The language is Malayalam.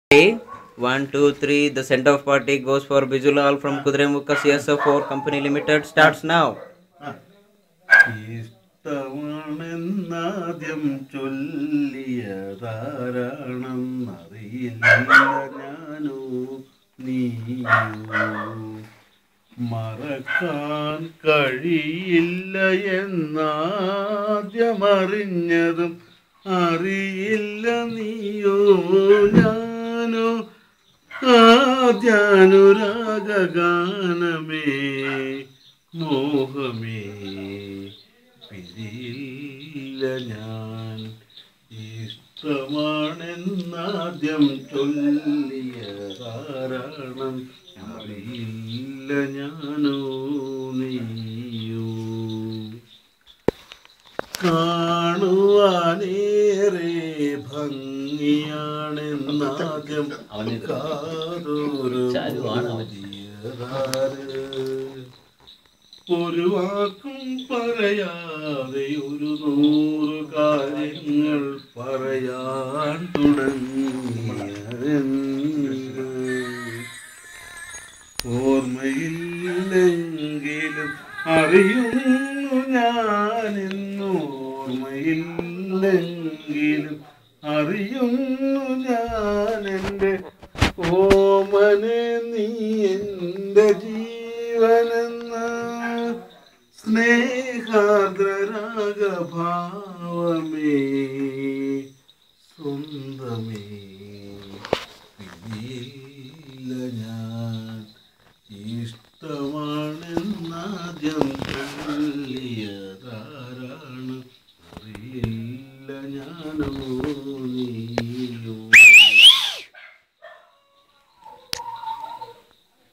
Hey, one, two, three. The send off party goes for Bijulal from Kudremukha CSO4 Company Limited. Starts now. ഇഷ്ടമാണെന്നാദ്യം ചൊല്ലിയതാരാണെന്നറിയില്ല ഞാനോ നീയോ മറക്കാൻ കഴിയില്ല എന്നാദ്യമറിഞ്ഞതും അറിയില്ല നീയോ ഞാനോ ആദ്യാനുരാഗാനമേ മോഹമേ പിരിയില്ല ഞാൻ ഇഷ്ടമാണെന്നാദ്യം ചൊല്ലിയ കാരണം അറിയില്ല ഞാനോ നീയോ കാണുവാനേറെ ഭംഗിയാണെന്നാദ്യം കാതോരു ഒരു വാക്കും പറയാതെ ഒരു നൂറ് കാര്യങ്ങൾ പറയാൻ തുടങ്ങിയ ഓർമ്മയില്ലെങ്കിലും അറിയുന്നു ഞാനെന്നു ഓർമ്മയില്ലെങ്കിലും അറിയുന്നു ഞാൻ എൻ്റെ ഓ